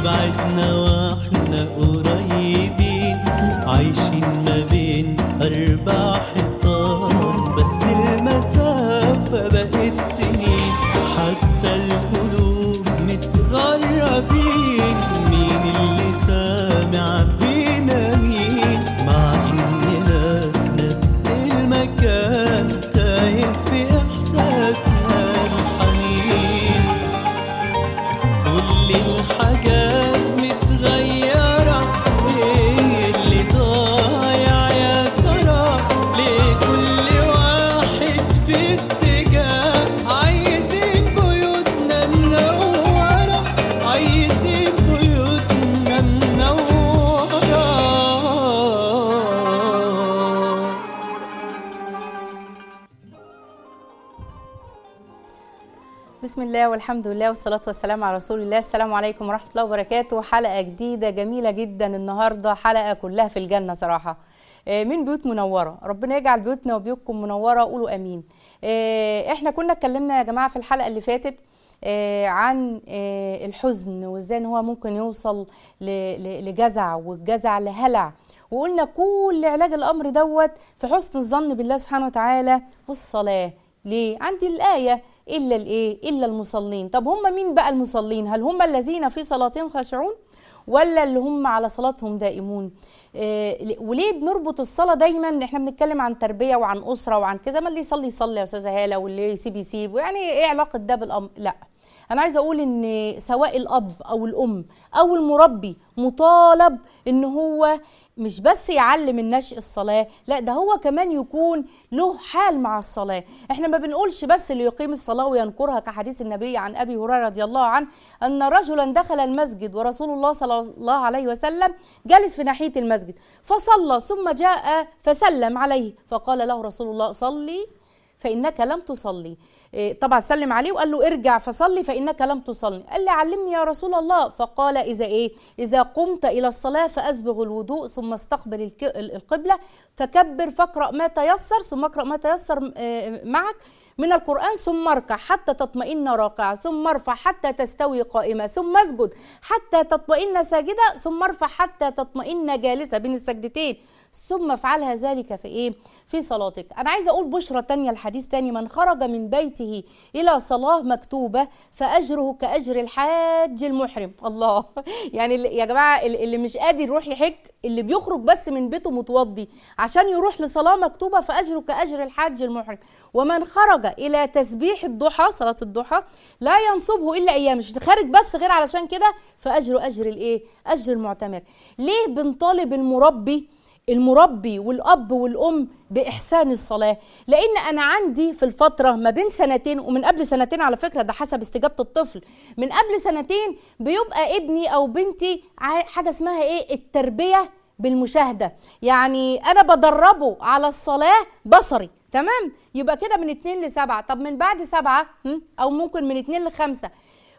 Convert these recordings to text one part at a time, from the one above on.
بعدنا واحنا قريبين عايشين ما بين أربع حيطان بس المسافة بقت سنين حتى القلوب متغربين مين اللي سامع فينا مين مع إننا في نفس المكان تايه في إحساسنا الحنين كل الحاجات متغيرة ايه اللي ضايع يا ترى ليه كل واحد في اتجاه عايزين بيوتنا منورة عايزين بيوتنا منورة بسم الله والحمد لله والصلاة والسلام على رسول الله السلام عليكم ورحمة الله وبركاته حلقة جديدة جميلة جدا النهاردة حلقة كلها في الجنة صراحة آه، من بيوت منورة ربنا يجعل بيوتنا وبيوتكم منورة قولوا أمين آه، احنا كنا اتكلمنا يا جماعة في الحلقة اللي فاتت آه، عن آه، الحزن وازاي ان هو ممكن يوصل ل- ل- لجزع والجزع لهلع وقلنا كل علاج الامر دوت في حسن الظن بالله سبحانه وتعالى والصلاه ليه عندي الايه الا الايه الا المصلين طب هم مين بقى المصلين هل هم الذين في صلاتهم خاشعون ولا اللي هم على صلاتهم دائمون إيه وليه بنربط الصلاه دايما احنا بنتكلم عن تربيه وعن اسره وعن كذا ما اللي يصلي يصلي يا استاذه هاله واللي يسيب يسيب يعني ايه علاقه ده بالامر لا انا عايزه اقول ان سواء الاب او الام او المربي مطالب ان هو مش بس يعلم النشء الصلاه لا ده هو كمان يكون له حال مع الصلاه احنا ما بنقولش بس اللي يقيم الصلاه وينكرها كحديث النبي عن ابي هريره رضي الله عنه ان رجلا دخل المسجد ورسول الله صلى الله عليه وسلم جالس في ناحيه المسجد فصلى ثم جاء فسلم عليه فقال له رسول الله صلي فإنك لم تصلي إيه، طبعا سلم عليه وقال له ارجع فصلي فإنك لم تصلي قال لي علمني يا رسول الله فقال إذا إيه إذا قمت إلى الصلاة فأسبغ الوضوء ثم استقبل الك- ال- القبلة فكبر فاقرأ ما تيسر ثم اقرأ ما تيسر آه، معك من القرآن ثم اركع حتى تطمئن راكعة ثم ارفع حتى تستوي قائمة ثم اسجد حتى تطمئن ساجدة ثم ارفع حتى تطمئن جالسة بين السجدتين ثم افعلها ذلك في ايه في صلاتك انا عايزه اقول بشرى تانية الحديث تاني من خرج من بيته الى صلاه مكتوبه فاجره كاجر الحاج المحرم الله يعني اللي- يا جماعه اللي اللي مش قادر يروح يحج اللي بيخرج بس من بيته متوضي عشان يروح لصلاه مكتوبه فاجره كاجر الحاج المحرم ومن خرج الى تسبيح الضحى صلاه الضحى لا ينصبه الا ايام مش خارج بس غير علشان كده فاجره اجر الايه اجر المعتمر ليه بنطالب المربي المربي والاب والام باحسان الصلاه لان انا عندي في الفتره ما بين سنتين ومن قبل سنتين على فكره ده حسب استجابه الطفل من قبل سنتين بيبقى ابني او بنتي ع- حاجه اسمها ايه التربيه بالمشاهده يعني انا بدربه على الصلاه بصري تمام يبقى كده من اتنين لسبعة طب من بعد سبعة هم؟ او ممكن من اتنين لخمسة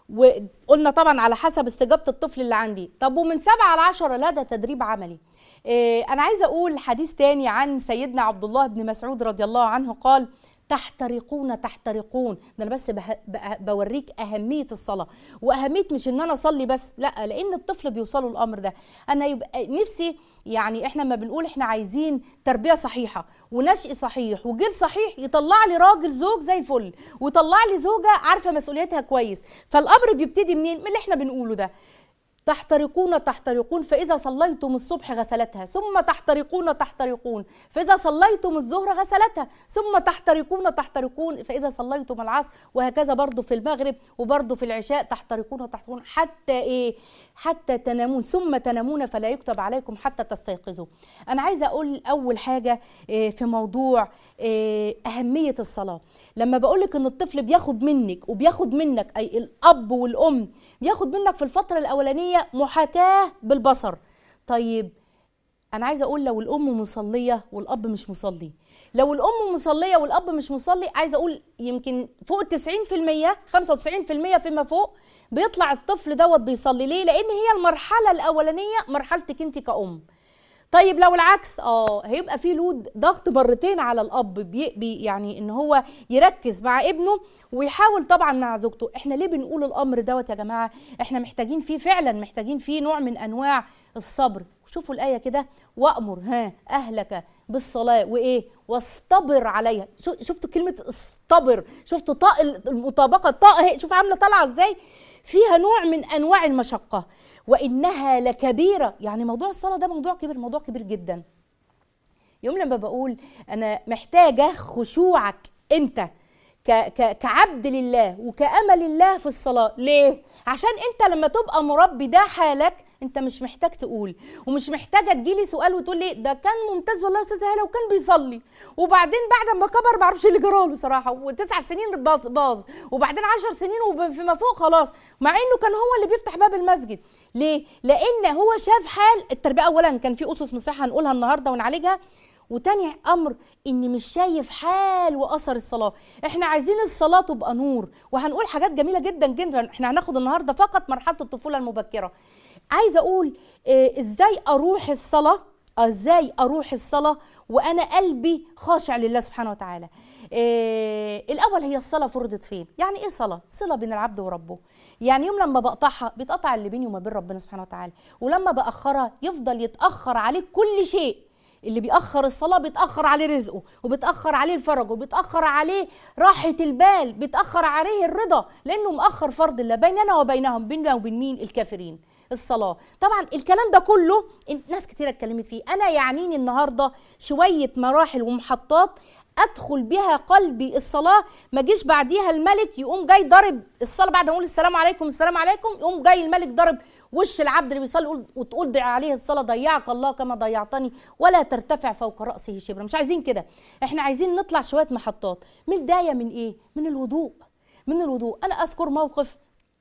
وقلنا طبعا على حسب استجابه الطفل اللي عندي طب ومن سبعة على عشرة لا ده تدريب عملي إيه انا عايزه اقول حديث تاني عن سيدنا عبد الله بن مسعود رضي الله عنه قال تحترقون تحترقون ده انا بس بح- بأ- بوريك اهميه الصلاه واهميه مش ان انا اصلي بس لا لان الطفل بيوصله الامر ده انا يبقى نفسي يعني احنا ما بنقول احنا عايزين تربيه صحيحه ونشء صحيح وجيل صحيح يطلع لي راجل زوج زي الفل ويطلع لي زوجه عارفه مسؤوليتها كويس فالامر بيبتدي منين من اللي احنا بنقوله ده تحترقون تحترقون فإذا صليتم الصبح غسلتها ثم تحترقون تحترقون فإذا صليتم الظهر غسلتها ثم تحترقون تحترقون فإذا صليتم العصر وهكذا برضو في المغرب وبرضو في العشاء تحترقون تحترقون حتى إيه حتى تنامون ثم تنامون فلا يكتب عليكم حتى تستيقظوا أنا عايزة أقول أول حاجة إيه، في موضوع إيه، أهمية الصلاة لما بقولك إن الطفل بياخد منك وبياخد منك أي الأب والأم بياخد منك في الفترة الأولانية محاكاة بالبصر طيب أنا عايزة أقول لو الأم مصلية والأب مش مصلي لو الأم مصلية والأب مش مصلي عايزة أقول يمكن فوق 90% 95% فيما فوق بيطلع الطفل دوت بيصلي ليه؟ لأن هي المرحلة الأولانية مرحلتك أنت كأم طيب لو العكس اه هيبقى في لود ضغط مرتين على الاب بي بي يعني ان هو يركز مع ابنه ويحاول طبعا مع زوجته احنا ليه بنقول الامر دوت يا جماعه احنا محتاجين فيه فعلا محتاجين فيه نوع من انواع الصبر شوفوا الايه كده وامر ها اهلك بالصلاه وايه واصطبر عليها شو شفتوا كلمه اصطبر شفتوا طاء المطابقه طاء اهي شوف عامله طالعه ازاي فيها نوع من انواع المشقه وانها لكبيره يعني موضوع الصلاه ده موضوع كبير موضوع كبير جدا يوم لما بقول انا محتاجه خشوعك انت ك ك كعبد لله وكأمل الله في الصلاة ليه؟ عشان انت لما تبقى مربي ده حالك انت مش محتاج تقول ومش محتاجة تجيلي سؤال وتقول لي ده كان ممتاز والله يا استاذ هلا وكان بيصلي وبعدين بعد ما كبر ما اعرفش اللي جراله صراحة وتسع سنين باظ باظ وبعدين عشر سنين وفيما فوق خلاص مع انه كان هو اللي بيفتح باب المسجد ليه؟ لان هو شاف حال التربية اولا كان في اسس مصحة هنقولها النهاردة ونعالجها وتاني امر اني مش شايف حال واثر الصلاه احنا عايزين الصلاه تبقى نور وهنقول حاجات جميله جدا جدا احنا هناخد النهارده فقط مرحله الطفوله المبكره عايزه اقول إيه ازاي اروح الصلاه ازاي اروح الصلاه وانا قلبي خاشع لله سبحانه وتعالى إيه الاول هي الصلاه فرضت فين يعني ايه صلاه صله بين العبد وربه يعني يوم لما بقطعها بيتقطع اللي بيني وما بين ربنا سبحانه وتعالى ولما باخرها يفضل يتاخر عليك كل شيء اللي بيأخر الصلاة بيتأخر عليه رزقه وبيتأخر عليه الفرج وبيتأخر عليه راحة البال بيتأخر عليه الرضا لأنه مأخر فرض الله بيننا وبينهم بيننا وبين مين الكافرين الصلاة طبعا الكلام ده كله ناس كتيرة اتكلمت فيه أنا يعنيني النهاردة شوية مراحل ومحطات ادخل بها قلبي الصلاه ما جيش بعديها الملك يقوم جاي ضارب الصلاه بعد ما اقول السلام عليكم السلام عليكم يقوم جاي الملك ضارب وش العبد اللي بيصلي يقول وتقول دع عليه الصلاه ضيعك الله كما ضيعتني ولا ترتفع فوق راسه شبرا مش عايزين كده احنا عايزين نطلع شويه محطات من بدايه من ايه من الوضوء من الوضوء انا اذكر موقف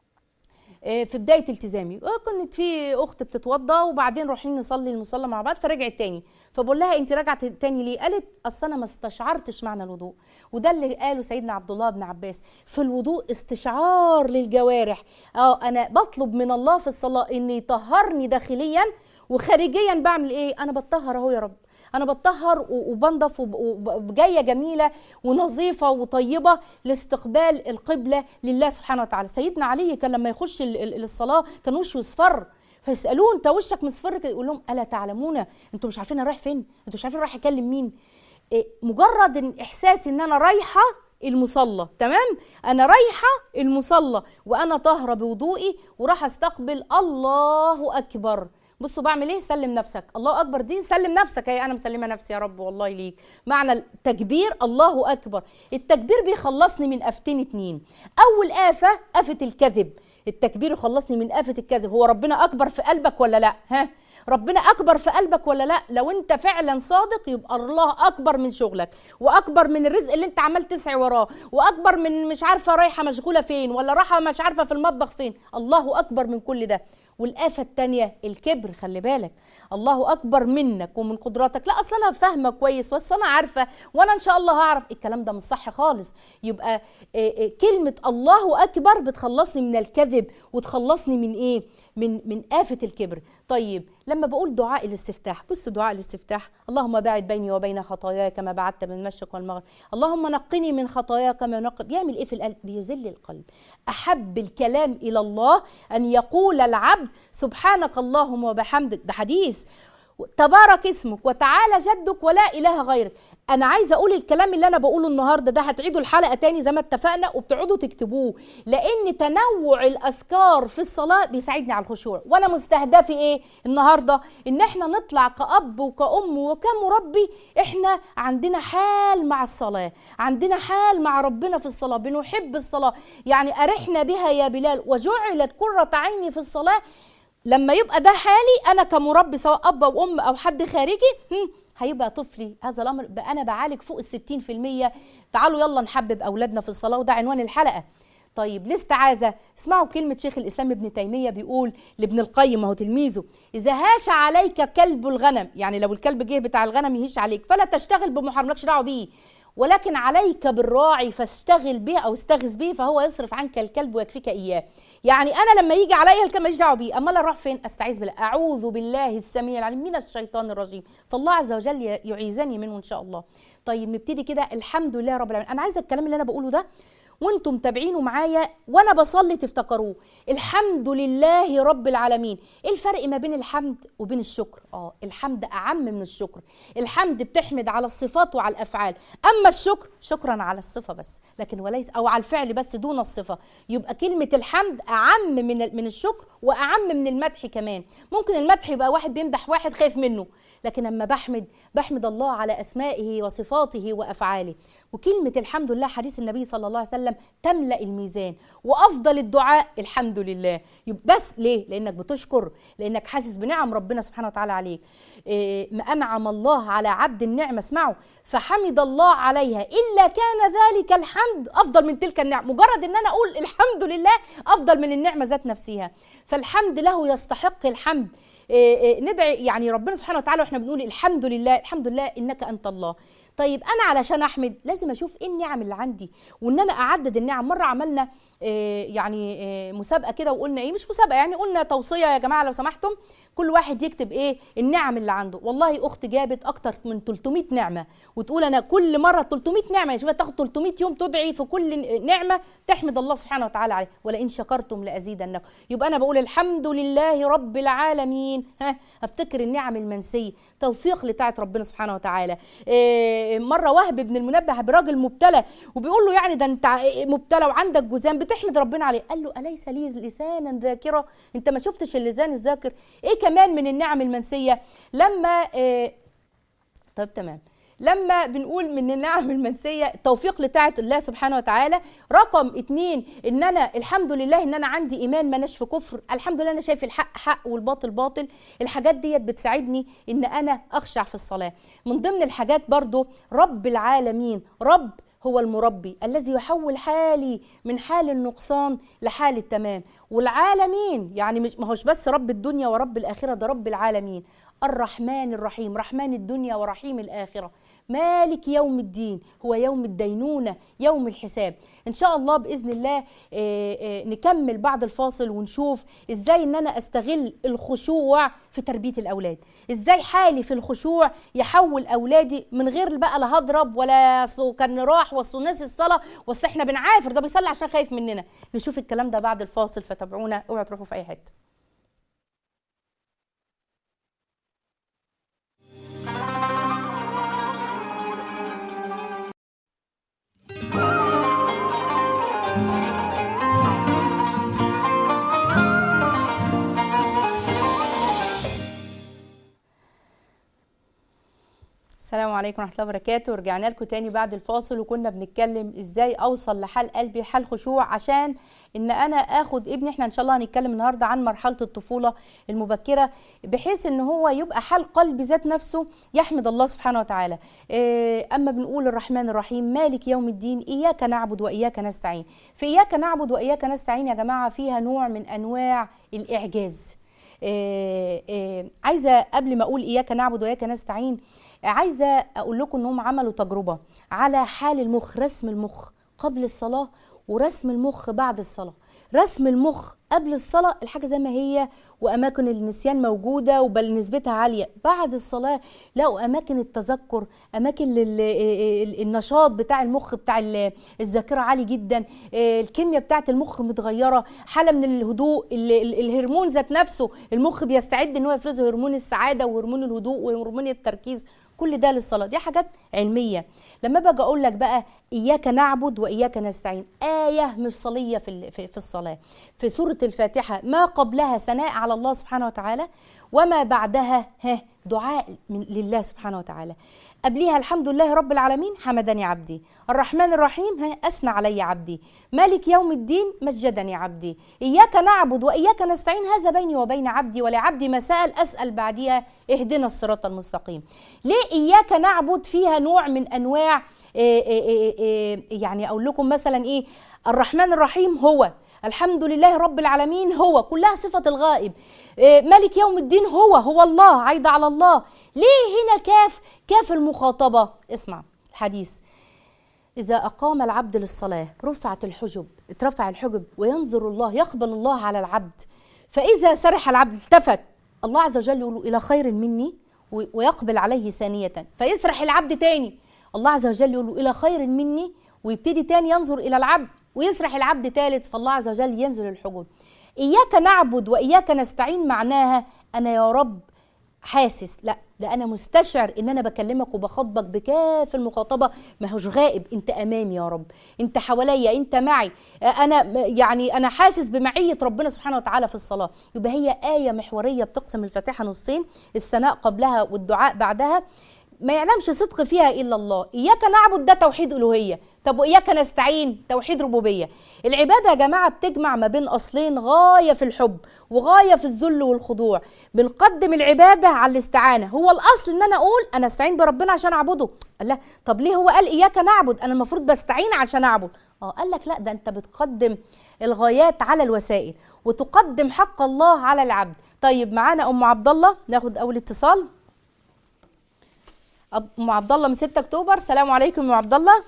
في بدايه التزامي كنت في اخت بتتوضى وبعدين رايحين نصلي المصلى مع بعض فرجعت تاني فبقول لها انت رجعت تاني ليه قالت اصل انا ما استشعرتش معنى الوضوء وده اللي قاله سيدنا عبد الله بن عباس في الوضوء استشعار للجوارح اه انا بطلب من الله في الصلاه ان يطهرني داخليا وخارجيا بعمل ايه انا بتطهر اهو يا رب انا بتطهر وبنضف وجايه جميله ونظيفه وطيبه لاستقبال القبله لله سبحانه وتعالى سيدنا علي كان لما يخش الصلاه كان وشه يصفر فيسالوه انت وشك مصفر كده يقول لهم الا تعلمون انتوا مش عارفين انا رايح فين انتوا مش عارفين رايح اكلم مين إيه مجرد إن احساس ان انا رايحه المصلى تمام انا رايحه المصلى وانا طاهره بوضوئي وراح استقبل الله اكبر بصوا بعمل ايه سلم نفسك الله اكبر دي سلم نفسك هي انا مسلمه نفسي يا رب والله ليك معنى التكبير الله اكبر التكبير بيخلصني من افتين اتنين اول افه افه الكذب التكبير يخلصني من افه الكذب هو ربنا اكبر في قلبك ولا لا ها ربنا اكبر في قلبك ولا لا لو انت فعلا صادق يبقى الله اكبر من شغلك واكبر من الرزق اللي انت عمال تسعي وراه واكبر من مش عارفه رايحه مشغوله فين ولا رايحه مش عارفه في المطبخ فين الله اكبر من كل ده والآفة التانية الكبر خلي بالك الله أكبر منك ومن قدراتك لا أصل أنا فاهمة كويس بس أنا عارفة وأنا إن شاء الله هعرف الكلام ده مش صح خالص يبقى إيه إيه كلمة الله أكبر بتخلصني من الكذب وتخلصني من إيه من من آفة الكبر طيب لما بقول دعاء الاستفتاح بص دعاء الاستفتاح اللهم باعد بيني وبين خطاياي كما بعدت من المشرق والمغرب اللهم نقني من خطاياي كما ينقى بيعمل ايه في القلب بيذل القلب احب الكلام الى الله ان يقول العبد سبحانك اللهم وبحمدك ده حديث تبارك اسمك وتعالى جدك ولا اله غيرك انا عايزه اقول الكلام اللي انا بقوله النهارده ده هتعيدوا الحلقه تاني زي ما اتفقنا وبتقعدوا تكتبوه لان تنوع الاذكار في الصلاه بيساعدني على الخشوع وانا مستهدفي ايه النهارده ان احنا نطلع كاب وكأم وكمربي احنا عندنا حال مع الصلاه عندنا حال مع ربنا في الصلاه بنحب الصلاه يعني ارحنا بها يا بلال وجعلت قره عيني في الصلاه لما يبقى ده حالي انا كمربي سواء اب او ام او حد خارجي هيبقى طفلي هذا الامر بقى انا بعالج فوق ال 60% تعالوا يلا نحبب اولادنا في الصلاه وده عنوان الحلقه طيب الاستعاذه اسمعوا كلمه شيخ الاسلام ابن تيميه بيقول لابن القيم اهو تلميذه اذا هاش عليك كلب الغنم يعني لو الكلب جه بتاع الغنم يهيش عليك فلا تشتغل بمحرم مالكش دعوه بيه ولكن عليك بالراعي فاشتغل به او استغث به فهو يصرف عنك الكلب ويكفيك اياه يعني انا لما يجي عليا الكلب ماليش دعوه بيه امال اروح فين استعيذ بالله اعوذ بالله السميع العليم من الشيطان الرجيم فالله عز وجل يعيذني منه ان شاء الله طيب نبتدي كده الحمد لله رب العالمين انا عايزه الكلام اللي انا بقوله ده وانتم متابعينه معايا وانا بصلي تفتكروه الحمد لله رب العالمين ايه الفرق ما بين الحمد وبين الشكر اه الحمد اعم من الشكر الحمد بتحمد على الصفات وعلى الافعال اما الشكر شكرا على الصفه بس لكن وليس او على الفعل بس دون الصفه يبقى كلمه الحمد اعم من من الشكر واعم من المدح كمان ممكن المدح يبقى واحد بيمدح واحد خايف منه لكن لما بحمد بحمد الله على اسمائه وصفاته وافعاله وكلمه الحمد لله حديث النبي صلى الله عليه وسلم تملا الميزان وافضل الدعاء الحمد لله يبقى بس ليه لانك بتشكر لانك حاسس بنعم ربنا سبحانه وتعالى عليك إيه ما انعم الله على عبد النعمه اسمعوا فحمد الله عليها الا كان ذلك الحمد افضل من تلك النعم مجرد ان انا اقول الحمد لله افضل من النعمه ذات نفسها فالحمد له يستحق الحمد إيه إيه ندعي يعني ربنا سبحانه وتعالى واحنا بنقول الحمد لله الحمد لله انك انت الله طيب انا علشان احمد لازم اشوف ايه النعم اللي عندي وان انا اعدد النعم مره عملنا إيه يعني إيه مسابقه كده وقلنا ايه مش مسابقه يعني قلنا توصيه يا جماعه لو سمحتم كل واحد يكتب ايه النعم اللي عنده والله اخت جابت اكتر من 300 نعمه وتقول انا كل مره 300 نعمه شوف تاخد 300 يوم تدعي في كل نعمه تحمد الله سبحانه وتعالى عليه ولئن شكرتم لازيدنكم يبقى انا بقول الحمد لله رب العالمين ها افتكر النعم المنسيه توفيق لطاعه ربنا سبحانه وتعالى إيه مره وهب بن المنبه براجل مبتلى وبيقول له يعني ده انت مبتلى وعندك جذام بتحمد ربنا عليه قال له اليس لي لسانا ذاكره انت ما شفتش اللسان الذاكر ايه كمان من النعم المنسيه لما إيه طيب تمام لما بنقول من النعم المنسيه توفيق لطاعه الله سبحانه وتعالى رقم اتنين ان انا الحمد لله ان انا عندي ايمان ما في كفر الحمد لله انا شايف الحق حق والباطل باطل الحاجات ديت بتساعدني ان انا اخشع في الصلاه من ضمن الحاجات برضو رب العالمين رب هو المربي الذي يحول حالي من حال النقصان لحال التمام والعالمين يعني مش ما هوش بس رب الدنيا ورب الاخره ده رب العالمين الرحمن الرحيم رحمن الدنيا ورحيم الاخره مالك يوم الدين هو يوم الدينونة يوم الحساب إن شاء الله بإذن الله نكمل بعد الفاصل ونشوف إزاي إن أنا أستغل الخشوع في تربية الأولاد إزاي حالي في الخشوع يحول أولادي من غير بقى لا هضرب ولا أصله كان راح وأصله ناسي الصلاة وأصل إحنا بنعافر ده بيصلي عشان خايف مننا نشوف الكلام ده بعد الفاصل فتابعونا اوعوا تروحوا في أي حتة السلام عليكم ورحمه الله وبركاته ورجعنا لكم تاني بعد الفاصل وكنا بنتكلم ازاي اوصل لحال قلبي حال خشوع عشان ان انا اخد ابني احنا ان شاء الله هنتكلم النهارده عن مرحله الطفوله المبكره بحيث ان هو يبقى حال قلبي ذات نفسه يحمد الله سبحانه وتعالى إيه اما بنقول الرحمن الرحيم مالك يوم الدين اياك نعبد واياك نستعين في اياك نعبد واياك نستعين يا جماعه فيها نوع من انواع الاعجاز إيه إيه عايزه قبل ما اقول اياك نعبد واياك نستعين عايزه اقول لكم انهم عملوا تجربه على حال المخ رسم المخ قبل الصلاه ورسم المخ بعد الصلاه رسم المخ قبل الصلاة الحاجة زي ما هي وأماكن النسيان موجودة وبل نسبتها عالية بعد الصلاة لقوا أماكن التذكر أماكن النشاط بتاع المخ بتاع الذاكرة عالي جدا الكيمياء بتاعت المخ متغيرة حالة من الهدوء الهرمون ذات نفسه المخ بيستعد ان هو يفرز هرمون السعادة وهرمون الهدوء وهرمون التركيز كل ده للصلاه دي حاجات علميه لما باجي اقول لك بقى اياك نعبد واياك نستعين ايه مفصليه في في الصلاه في سوره الفاتحه ما قبلها ثناء على الله سبحانه وتعالى وما بعدها ها دعاء من لله سبحانه وتعالى قبليها الحمد لله رب العالمين حمدني عبدي الرحمن الرحيم ها أثنى علي عبدي مالك يوم الدين مجدني عبدي إياك نعبد وإياك نستعين هذا بيني وبين عبدي ولعبدي ما سأل أسأل بعديها اهدنا الصراط المستقيم ليه إياك نعبد فيها نوع من أنواع إيه إيه إيه يعني أقول لكم مثلا إيه الرحمن الرحيم هو الحمد لله رب العالمين هو كلها صفة الغائب ملك يوم الدين هو هو الله عايدة على الله ليه هنا كاف كاف المخاطبة اسمع الحديث إذا أقام العبد للصلاة رفعت الحجب اترفع الحجب وينظر الله يقبل الله على العبد فإذا سرح العبد التفت الله عز وجل يقول له إلى خير مني و- ويقبل عليه ثانية فيسرح العبد تاني الله عز وجل يقول له إلى خير مني ويبتدي تاني ينظر إلى العبد ويسرح العبد ثالث فالله عز وجل ينزل الحجب إياك نعبد وإياك نستعين معناها أنا يا رب حاسس لا ده انا مستشعر ان انا بكلمك وبخاطبك بكاف المخاطبه ما هوش غائب انت امامي يا رب انت حواليا انت معي انا يعني انا حاسس بمعيه ربنا سبحانه وتعالى في الصلاه يبقى هي ايه محوريه بتقسم الفاتحه نصين الثناء قبلها والدعاء بعدها ما يعلمش صدق فيها الا الله اياك نعبد ده توحيد الوهيه طب واياك نستعين توحيد ربوبيه العباده يا جماعه بتجمع ما بين اصلين غايه في الحب وغايه في الذل والخضوع بنقدم العباده على الاستعانه هو الاصل ان انا اقول انا استعين بربنا عشان اعبده قال لا طب ليه هو قال اياك نعبد انا المفروض بستعين عشان اعبد اه قال لك لا ده انت بتقدم الغايات على الوسائل وتقدم حق الله على العبد طيب معانا ام عبد الله ناخد اول اتصال أب- ام عبد الله من 6 اكتوبر السلام عليكم يا ام عبد الله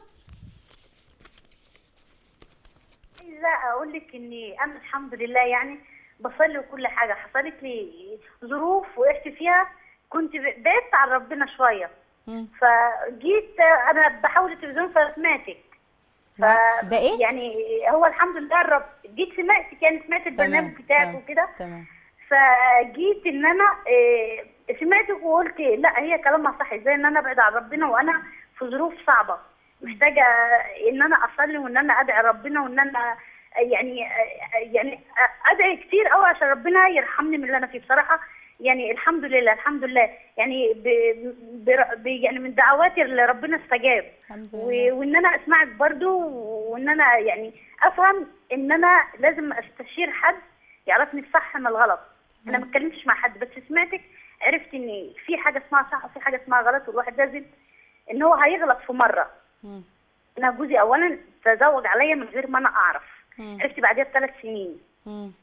عايزه اقول لك اني انا الحمد لله يعني بصلي وكل حاجه حصلت لي ظروف وقعت فيها كنت ب- بعدت عن ربنا شويه مم. فجيت انا بحاول التلفزيون فسمعتك ف ده إيه؟ يعني هو الحمد لله الرب جيت سمعتك يعني سمعت البرنامج تمام، بتاعك تمام، وكده تمام فجيت ان انا آه، سمعتك وقلت لا هي كلامها صح ازاي ان انا ابعد عن ربنا وانا في ظروف صعبه محتاجه ان انا اصلي وان انا ادعي ربنا وان انا يعني يعني ادعي كتير قوي عشان ربنا يرحمني من اللي انا فيه بصراحه يعني الحمد لله الحمد لله يعني ب ب يعني من دعواتي اللي ربنا استجاب الحمد و- لله. وان انا اسمعك برضو وان انا يعني افهم ان انا لازم استشير حد يعرفني الصح من الغلط انا ما اتكلمتش مع حد بس سمعتك عرفت ان في حاجه اسمها صح وفي حاجه اسمها غلط والواحد لازم ان هو هيغلط في مره مم. انا جوزي اولا تزوج عليا من غير ما انا اعرف مم. عرفت بعديها بثلاث سنين مم.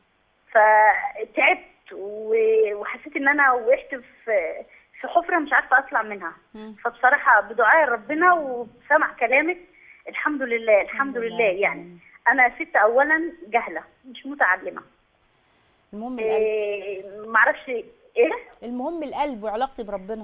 فتعبت و- وحسيت ان انا وقعت في في حفره مش عارفه اطلع منها مم. فبصراحه بدعاء ربنا وبسمع كلامك الحمد لله الحمد لله. لله يعني انا ست اولا جهله مش متعلمه المهم القلب إيه معرفش ايه المهم القلب وعلاقتي بربنا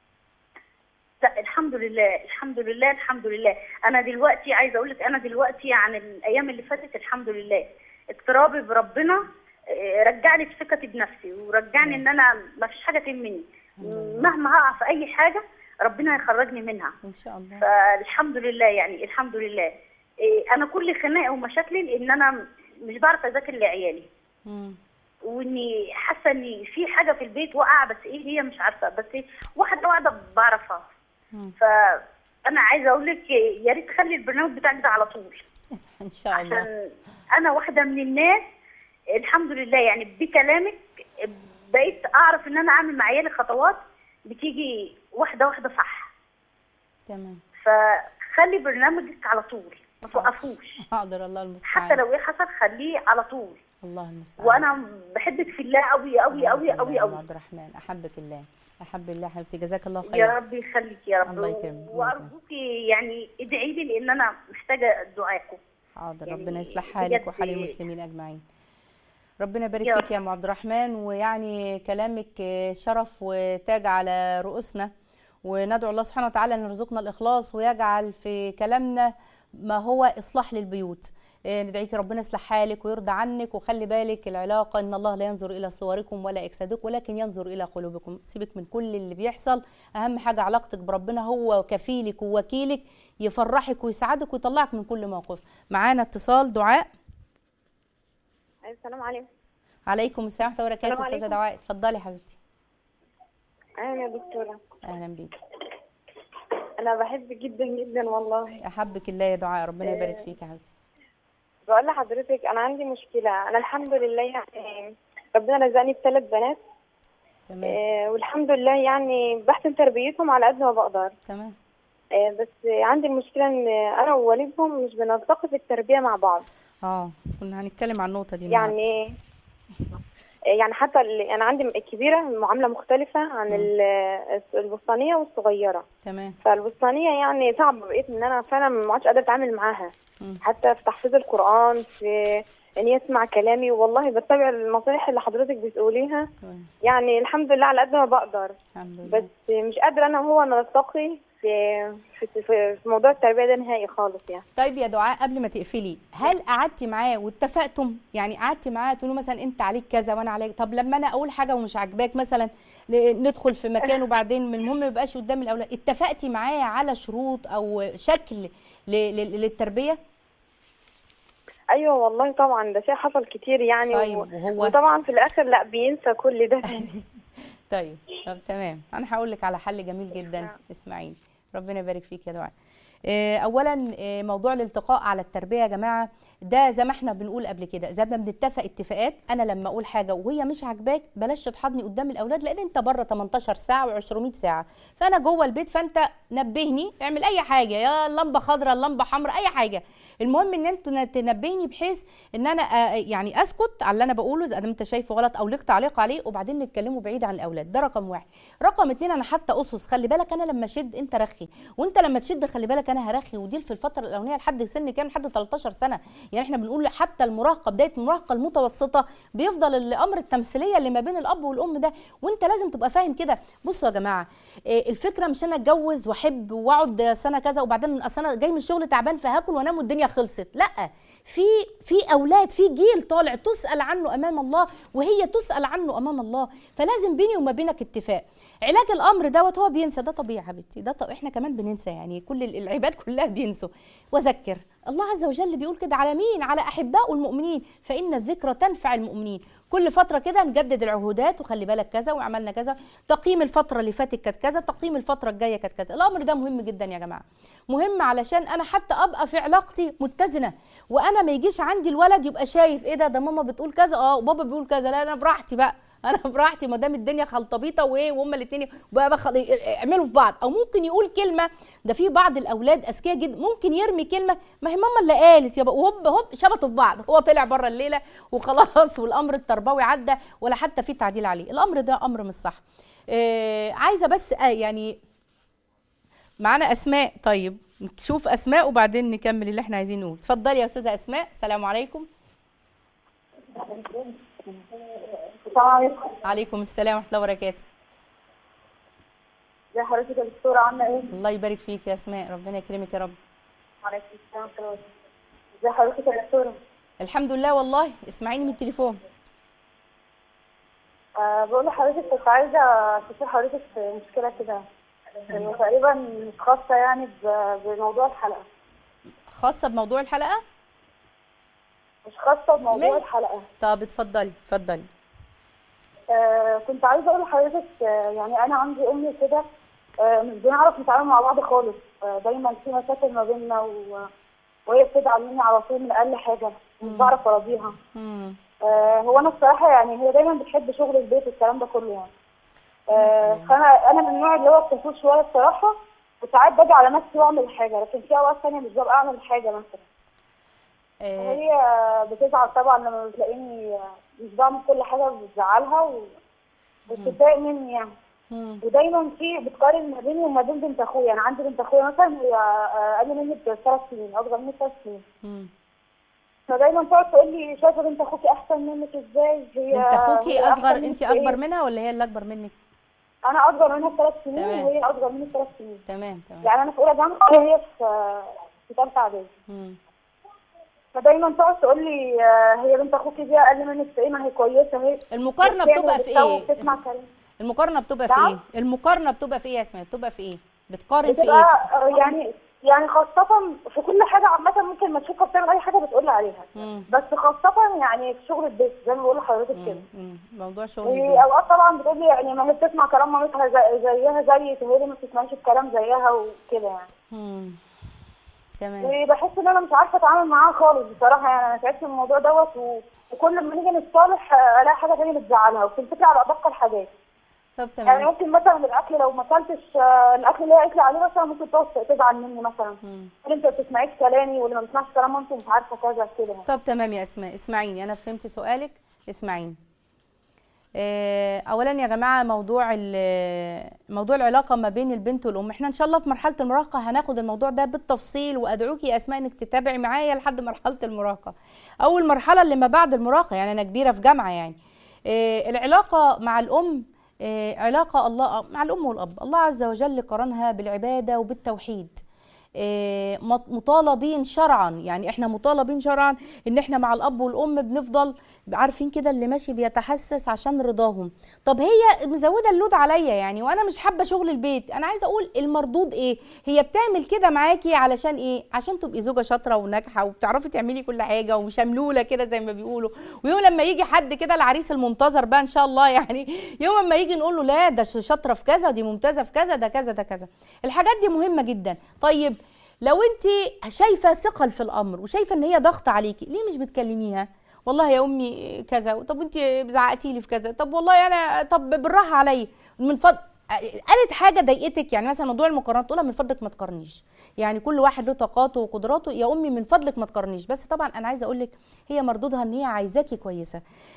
لا الحمد لله الحمد لله الحمد لله انا دلوقتي عايزه اقول لك انا دلوقتي عن الايام اللي فاتت الحمد لله اقترابي بربنا آه، رجعني في ثقتي بنفسي ورجعني ان انا ما فيش حاجه تهمني مهما هقع في اي حاجه ربنا هيخرجني منها ان شاء الله فالحمد لله يعني الحمد لله إيه، انا كل خناقه ومشاكلي لان انا مش بعرف اذاكر لعيالي مم. واني حاسه ان في حاجه في البيت واقعه بس ايه هي مش عارفه بس إيه واحده واحده بعرفها مم. فانا عايزه اقول لك يا ريت تخلي البرنامج بتاعك ده على طول ان شاء الله عشان انا واحده من الناس الحمد لله يعني بكلامك بقيت اعرف ان انا اعمل مع عيالي خطوات بتيجي واحده واحده صح تمام فخلي برنامجك على طول ما توقفوش حاضر الله المستعان حتى لو ايه حصل خليه على طول الله المستعان وانا بحبك في الله قوي قوي قوي أحبك قوي الله يا أم قوي عبد الرحمن احبك الله احب الله حبيبتي جزاك الله يا خير رب يخليك يا رب الله يكرمك، الله يكرمك. وارجوكي يعني ادعي لي لان انا محتاجه دعاءكم حاضر يعني ربنا يصلح حالك بجد- وحال المسلمين اجمعين ربنا يبارك يا فيك رب. يا ام عبد الرحمن ويعني كلامك شرف وتاج على رؤوسنا وندعو الله سبحانه وتعالى ان يرزقنا الاخلاص ويجعل في كلامنا ما هو اصلاح للبيوت إيه، ندعيك ربنا يصلح حالك ويرضى عنك وخلي بالك العلاقه ان الله لا ينظر الى صوركم ولا اجسادكم ولكن ينظر الى قلوبكم سيبك من كل اللي بيحصل اهم حاجه علاقتك بربنا هو كفيلك ووكيلك يفرحك ويسعدك ويطلعك من كل موقف معانا اتصال دعاء السلام عليكم عليكم السلام ورحمه الله وبركاته السلام استاذه عليكم. دعاء اتفضلي يا حبيبتي اهلا يا دكتوره اهلا بيك انا بحبك جدا جدا والله احبك الله يا دعاء ربنا يبارك فيك يا حبيبتي بقول لحضرتك انا عندي مشكله انا الحمد لله يعني ربنا رزقني بثلاث بنات تمام آه والحمد لله يعني بحسن تربيتهم على قد ما بقدر تمام آه بس عندي المشكله ان انا ووالدهم مش بنلتقي في التربيه مع بعض اه كنا هنتكلم عن النقطه دي النهاردة. يعني يعني حتى ال- انا عندي الكبيره معامله مختلفه عن ال- الوسطانيه والصغيره تمام فالوسطانيه يعني صعب بقيت ان انا فعلا ما عادش قادره اتعامل معاها مم. حتى في تحفيظ القران في ان هي تسمع كلامي والله بتبع النصائح اللي حضرتك بتقوليها تمام يعني الحمد لله على قد ما بقدر الحمد لله بس مش قادره انا وهو نلتقي في في في, في موضوع التربيه ده نهائي خالص يعني طيب يا دعاء قبل ما تقفلي هل قعدتي معاه واتفقتم يعني قعدتي معاه تقولوا مثلا انت عليك كذا وانا عليك طب لما انا اقول حاجه ومش عاجباك مثلا ن- ندخل في مكان وبعدين من المهم ما يبقاش قدام الاولاد اتفقتي معاه على شروط او شكل ل- ل- للتربيه ايوه والله طبعا ده شيء حصل كتير يعني طيب، و- وهو- وطبعا في الاخر لا بينسى كل ده تاني طيب طب تمام انا هقول لك على حل جميل جدا اسمعيني ربنا يبارك فيك يا دعاء آه، اولا آه، موضوع الالتقاء على التربيه يا جماعه ده زي ما احنا بنقول قبل كده زي ما بنتفق اتفاقات انا لما اقول حاجه وهي مش عاجباك بلاش تحضني قدام الاولاد لان انت بره 18 ساعه و200 ساعه فانا جوه البيت فانت نبهني اعمل اي حاجه يا لمبه خضراء لمبه حمراء اي حاجه المهم ان انت تنبهني بحيث ان انا آه، يعني اسكت على اللي انا بقوله اذا انت شايفه غلط او لك تعليق عليه وبعدين نتكلموا بعيد عن الاولاد ده رقم واحد رقم اتنين انا حتى اسس خلي بالك انا لما اشد انت رخي وانت لما تشد خلي بالك انا هرخي ودي في الفتره الاولانيه لحد سن كام لحد 13 سنه يعني احنا بنقول حتى المراهقه بدايه المراهقه المتوسطه بيفضل الامر التمثيليه اللي ما بين الاب والام ده وانت لازم تبقى فاهم كده بصوا يا جماعه إيه، الفكره مش انا اتجوز واحب واقعد سنه كذا وبعدين اصل انا جاي من الشغل تعبان فهاكل وانام والدنيا خلصت لا في في اولاد في جيل طالع تسال عنه امام الله وهي تسال عنه امام الله فلازم بيني وما بينك اتفاق علاج الامر دوت هو بينسى ده طبيعي يا حبيبتي ده طب احنا كمان بننسى يعني كل ال- العباد كلها بينسوا وذكر الله عز وجل بيقول كده على مين على احباء المؤمنين فان الذكرى تنفع المؤمنين كل فتره كده نجدد العهودات وخلي بالك كذا وعملنا كذا تقييم الفتره اللي فاتت كانت كذا تقييم الفتره الجايه كانت كذا الامر ده مهم جدا يا جماعه مهم علشان انا حتى ابقى في علاقتي متزنه وانا ما يجيش عندي الولد يبقى شايف ايه ده ده ماما بتقول كذا اه وبابا بيقول كذا لا انا براحتي بقى انا براحتي ما دام الدنيا خلطبيطه وايه وهما الاثنين بقى بخل... اعملوا في بعض او ممكن يقول كلمه ده في بعض الاولاد اذكياء جدا ممكن يرمي كلمه ما هي ماما اللي قالت يابا وهوب هوب شبطوا في بعض هو طلع بره الليله وخلاص والامر التربوي عدى ولا حتى في تعديل عليه الامر ده امر مش صح آه عايزه بس آه يعني معانا اسماء طيب نشوف اسماء وبعدين نكمل اللي احنا عايزين نقول اتفضلي يا استاذه اسماء السلام عليكم السلام عليكم عليكم السلام ورحمه الله وبركاته ازي حضرتك يا دكتورة عاملة ايه؟ الله يبارك فيك يا اسماء ربنا يكرمك يا رب وعليكم السلام ورحمة الله ازي حضرتك يا دكتورة؟ الحمد لله والله اسمعيني من التليفون أه بقول لحضرتك كنت عايزة أستشير حضرتك في مشكلة كده هي تقريبا مش خاصة يعني ب- بموضوع الحلقة خاصه بموضوع الحلقه مش خاصة بموضوع ماشي. الحلقة طب اتفضلي اتفضلي أه كنت عايزة أقول لحضرتك آه، يعني أنا عندي أمي كده أه مش بنعرف نتعامل مع بعض خالص أه دايما في مشاكل ما بيننا و... وهي بتزعل مني على طول من أقل حاجة مش بعرف أراضيها امم آه، هو انا الصراحه يعني هي دايما بتحب شغل البيت والكلام ده كله يعني آه، فانا انا من النوع اللي هو الكسول شويه الصراحه وساعات باجي على نفسي واعمل حاجه لكن في اوقات ثانيه مش ببقى اعمل حاجه مثلا آه هي بتزعل طبعا لما بتلاقيني مش بعمل كل حاجه بتزعلها و- وبتتضايق مني يعني مم. ودايما في بتقارن ما بيني وما بين بنت اخويا انا عندي بنت اخويا مثلا هي آه، اقل مني بثلاث سنين اصغر مني بثلاث سنين مم. فدايما تقعد تقول لي شايفه بنت اخوكي احسن منك ازاي هي بنت اخوكي هي اصغر أحسن انت منك في إيه؟ اكبر منها ولا هي اللي اكبر منك انا اصغر منها بثلاث سنين تمام. وهي اصغر مني بثلاث سنين تمام تمام يعني انا في اولى جامعه وهي في في ثالثه اعدادي مم. فدايما تقعد تقول لي آه، هي بنت اخوكي دي اقل منك في ايه ما هي كويسه اهي المقارنه بتعمل بتبقى في وبتسوي ايه وبتسمع كلام المقارنه بتبقى في نعم؟ ايه المقارنه بتبقى في ايه يا اسماء بتبقى في ايه بتقارن في بتبقى ايه آه، يعني يعني خاصة في كل حاجة عامة ممكن ما تشوفها بتعمل أي حاجة بتقول لي عليها مم. بس خاصة يعني في شغل البيت زي ما بقول لحضرتك كده مم. موضوع شغل البيت واوقات طبعا بتقول لي يعني ما هي بتسمع كلام مامتها زي زيها زي هي ليه ما بتسمعش الكلام زيها وكده يعني مم. تمام وبحس ان انا مش عارفه اتعامل معاها خالص بصراحه يعني انا تعبت من الموضوع دوت و... وكل ما نيجي نتصالح آه، الاقي حاجه تانية بتزعلها وبتمسكلي على ادق الحاجات طب يعني تمام ممكن مثلا الاكل لو ما اكلتش آه، الاكل اللي هي قالت لي عليه مثلا ممكن تقعد تزعل مني مثلا مم. تقول انت ما بتسمعيش كلامي واللي ما بيسمعش كلام مامته مش عارفه كذا كده يعني. طب تمام يا اسماء اسمعيني انا فهمت سؤالك اسمعيني آه، اولا يا جماعه موضوع ال- موضوع العلاقه ما بين البنت والام احنا ان شاء الله في مرحله المراهقه هناخد الموضوع ده بالتفصيل وادعوكي يا اسماء انك تتابعي معايا لحد مرحله المراهقه اول مرحله اللي ما بعد المراهقه يعني انا كبيره في جامعه يعني آه، العلاقه مع الام آه، علاقه الله مع الام والاب الله عز وجل قرنها بالعباده وبالتوحيد آه، مط- مطالبين شرعا يعني احنا مطالبين شرعا ان احنا مع الاب والام بنفضل عارفين كده اللي ماشي بيتحسس عشان رضاهم طب هي مزوده اللود عليا يعني وانا مش حابه شغل البيت انا عايزه اقول المردود ايه هي بتعمل كده معاكي علشان ايه عشان تبقي زوجه شاطره وناجحه وبتعرفي تعملي كل حاجه وشملوله كده زي ما بيقولوا ويوم لما يجي حد كده العريس المنتظر بقى ان شاء الله يعني يوم ما يجي نقول له لا ده شاطره في كذا دي ممتازه في كذا ده كذا ده كذا الحاجات دي مهمه جدا طيب لو انت شايفه ثقل في الامر وشايفه ان هي ضغط عليكي ليه مش بتكلميها والله يا امي كذا طب انت زعقتي لي في كذا طب والله انا طب بالراحه عليا من فضل قالت حاجه ضايقتك يعني مثلا موضوع المقارنات تقولها من فضلك ما تقارنيش يعني كل واحد له طاقاته وقدراته يا امي من فضلك ما تقارنيش بس طبعا انا عايزه اقول لك هي مردودها ان هي عايزاكي كويسه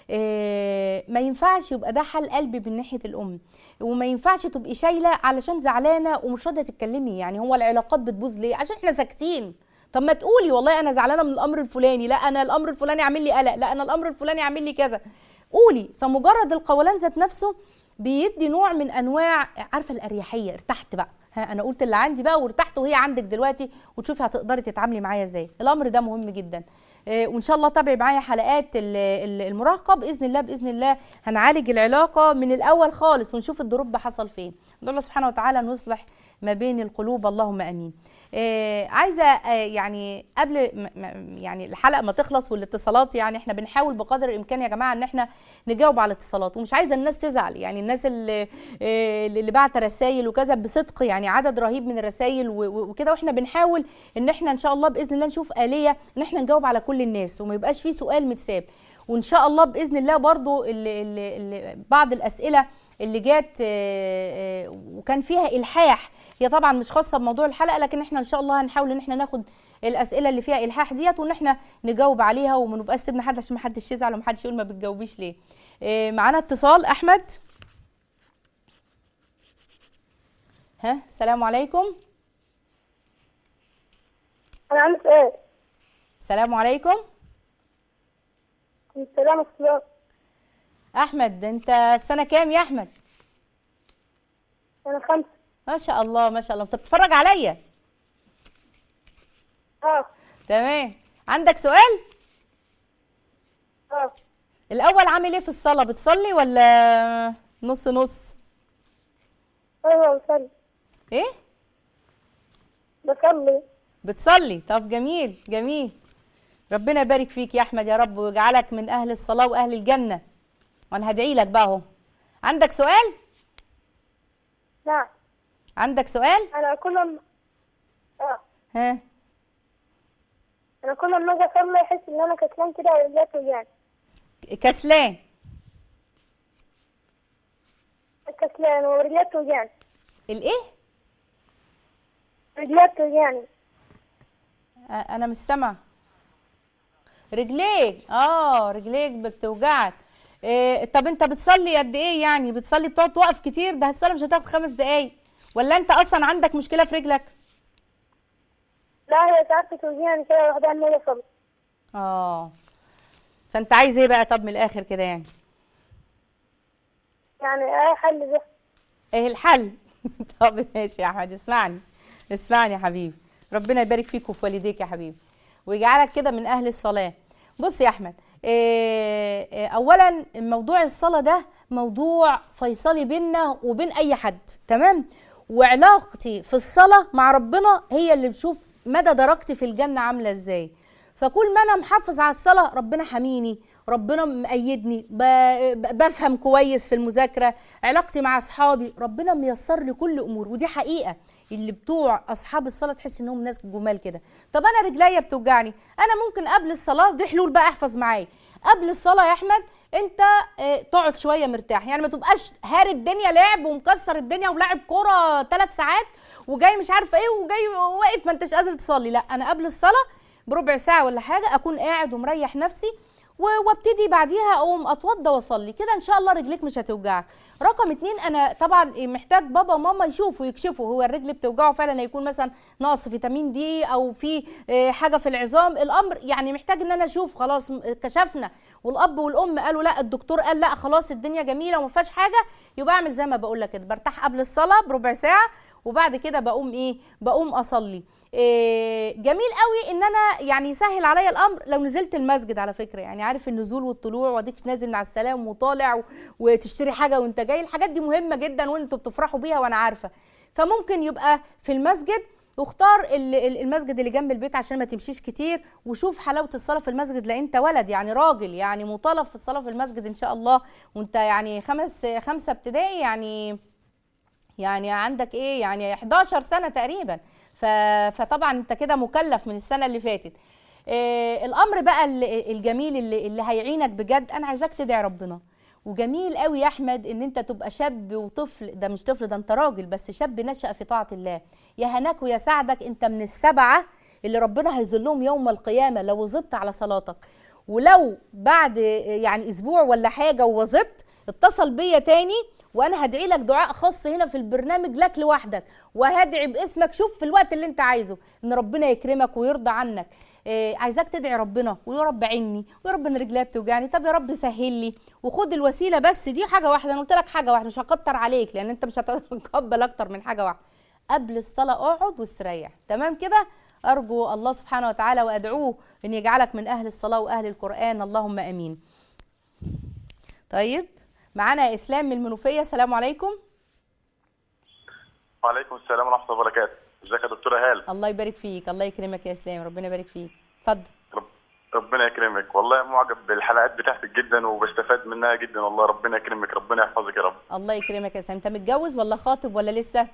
إيه ما ينفعش يبقى ده حل قلبي من ناحيه الام وما ينفعش تبقي شايله علشان زعلانه ومش راضيه تتكلمي يعني هو العلاقات بتبوظ ليه عشان احنا ساكتين طب ما تقولي والله انا زعلانه من الامر الفلاني لا انا الامر الفلاني عامل لي قلق لا انا الامر الفلاني عامل لي كذا قولي فمجرد القولان ذات نفسه بيدي نوع من انواع عارفه الاريحيه ارتحت بقى ها انا قلت اللي عندي بقى وارتحت وهي عندك دلوقتي وتشوفي هتقدري تتعاملي معايا ازاي الامر ده مهم جدا آه، وان شاء الله تابعي معايا حلقات ال- ال- المراهقه باذن الله باذن الله هنعالج العلاقه من الاول خالص ونشوف الدروب حصل فين ندعو الله سبحانه وتعالى ان يصلح ما بين القلوب اللهم امين آه عايزه آه يعني قبل م- م- يعني الحلقه ما تخلص والاتصالات يعني احنا بنحاول بقدر الامكان يا جماعه ان احنا نجاوب على الاتصالات ومش عايزه الناس تزعل يعني الناس اللي آه اللي بعت رسائل وكذا بصدق يعني عدد رهيب من الرسائل و- و- وكده واحنا بنحاول ان احنا ان شاء الله باذن الله نشوف اليه ان احنا نجاوب على كل الناس وما يبقاش في سؤال متساب وان شاء الله باذن الله برضو اللي اللي اللي بعض الاسئله اللي جات آه، آه، وكان فيها الحاح هي طبعا مش خاصه بموضوع الحلقه لكن احنا ان شاء الله هنحاول ان احنا ناخد الاسئله اللي فيها الحاح ديت وان احنا نجاوب عليها وما نبقاش سيبنا حد عشان ما حدش يزعل وما حدش يقول ما بتجاوبيش ليه آه، معانا اتصال احمد ها السلام عليكم انا عندي سؤال السلام عليكم السلام عليكم احمد انت في سنه كام يا احمد انا خمسة ما شاء الله ما شاء الله انت بتتفرج عليا اه تمام عندك سؤال اه الاول عامل ايه في الصلاه بتصلي ولا نص نص ايوه بصلي ايه بصلي بتصلي طب جميل جميل ربنا يبارك فيك يا احمد يا رب ويجعلك من اهل الصلاه واهل الجنه وانا هدعي لك بقى اهو عندك سؤال نعم عندك سؤال انا كل ما اه ها انا كل ما اجي اصلي احس ان انا كسلان كده ورجلي توجعني كسلان كسلان ورجلي توجعني الايه رجلي توجعني آه، انا مش سامعه رجليك اه رجليك بتوجعك إيه طب انت بتصلي قد ايه يعني بتصلي بتقعد توقف كتير ده الصلاه مش هتاخد خمس دقايق ولا انت اصلا عندك مشكله في رجلك لا هي ساعات بتوجعني كده لوحدها لما اجي اصلي اه فانت عايز ايه بقى طب من الاخر كده يعني يعني اي حل ده ايه الحل طب ماشي يا احمد اسمعني اسمعني يا حبيبي ربنا يبارك فيك وفي والديك يا حبيبي ويجعلك كده من اهل الصلاه بص يا احمد إيه إيه اولا موضوع الصلاه ده موضوع فيصلي بيننا وبين اي حد تمام وعلاقتي في الصلاه مع ربنا هي اللي بتشوف مدى درجتي في الجنه عامله ازاي فكل ما انا محافظ على الصلاه ربنا حميني ربنا مأيدني ب- ب- بفهم كويس في المذاكره علاقتي مع اصحابي ربنا ميسر لي كل امور ودي حقيقه اللي بتوع اصحاب الصلاه تحس انهم ناس جمال كده طب انا رجليا بتوجعني انا ممكن قبل الصلاه دي حلول بقى احفظ معايا قبل الصلاه يا احمد انت آه، تقعد شويه مرتاح يعني ما تبقاش هاري الدنيا لعب ومكسر الدنيا ولاعب كوره ثلاث ساعات وجاي مش عارفه ايه وجاي واقف ما انتش قادر تصلي لا انا قبل الصلاه بربع ساعه ولا حاجه اكون قاعد ومريح نفسي و- وابتدي بعديها اقوم اتوضى واصلي كده ان شاء الله رجليك مش هتوجعك رقم اتنين انا طبعا محتاج بابا وماما يشوفوا يكشفوا هو الرجل بتوجعه فعلا هيكون مثلا نقص فيتامين دي او في آه، حاجه في العظام الامر يعني محتاج ان انا اشوف خلاص م- كشفنا والاب والام قالوا لا الدكتور قال لا خلاص الدنيا جميله وما فيهاش حاجه يبقى اعمل زي ما بقول لك كده برتاح قبل الصلاه بربع ساعه وبعد كده بقوم ايه بقوم اصلي إيه جميل قوي ان انا يعني يسهل عليا الامر لو نزلت المسجد على فكره يعني عارف النزول والطلوع واديك نازل مع السلام وطالع و- وتشتري حاجه وانت جاي الحاجات دي مهمه جدا وانتوا بتفرحوا بيها وانا عارفه فممكن يبقى في المسجد واختار ال- ال- المسجد اللي جنب البيت عشان ما تمشيش كتير وشوف حلاوه الصلاه في المسجد لان انت ولد يعني راجل يعني مطالب في الصلاه في المسجد ان شاء الله وانت يعني خمس خمسه ابتدائي يعني يعني عندك ايه يعني 11 سنه تقريبا ف... فطبعا انت كده مكلف من السنه اللي فاتت إيه الامر بقى ال- الجميل اللي, اللي هيعينك بجد انا عايزاك تدعي ربنا وجميل قوي يا احمد ان انت تبقى شاب وطفل ده مش طفل ده انت راجل بس شاب نشأ في طاعه الله يا هناك ويا سعدك انت من السبعه اللي ربنا هيظلهم يوم القيامه لو وظبت على صلاتك ولو بعد يعني اسبوع ولا حاجه ووظبت اتصل بيا تاني وانا هدعي لك دعاء خاص هنا في البرنامج لك لوحدك وهدعي باسمك شوف في الوقت اللي انت عايزه ان ربنا يكرمك ويرضى عنك إيه عايزاك تدعي ربنا ويا رب عيني ويا رب انا رجليا بتوجعني طب يا رب سهل لي وخد الوسيله بس دي حاجه واحده انا قلت لك حاجه واحده مش هكتر عليك لان انت مش هتتقبل اكتر من حاجه واحده قبل الصلاه اقعد واستريح تمام كده ارجو الله سبحانه وتعالى وادعوه ان يجعلك من اهل الصلاه واهل القران اللهم امين طيب معانا اسلام من المنوفيه السلام عليكم وعليكم السلام ورحمه الله وبركاته ازيك يا دكتوره هاله الله يبارك فيك الله يكرمك يا اسلام ربنا يبارك فيك اتفضل رب... ربنا يكرمك والله معجب بالحلقات بتاعتك جدا وبستفاد منها جدا والله ربنا يكرمك ربنا يحفظك يا رب الله يكرمك يا اسلام انت متجوز ولا خاطب ولا لسه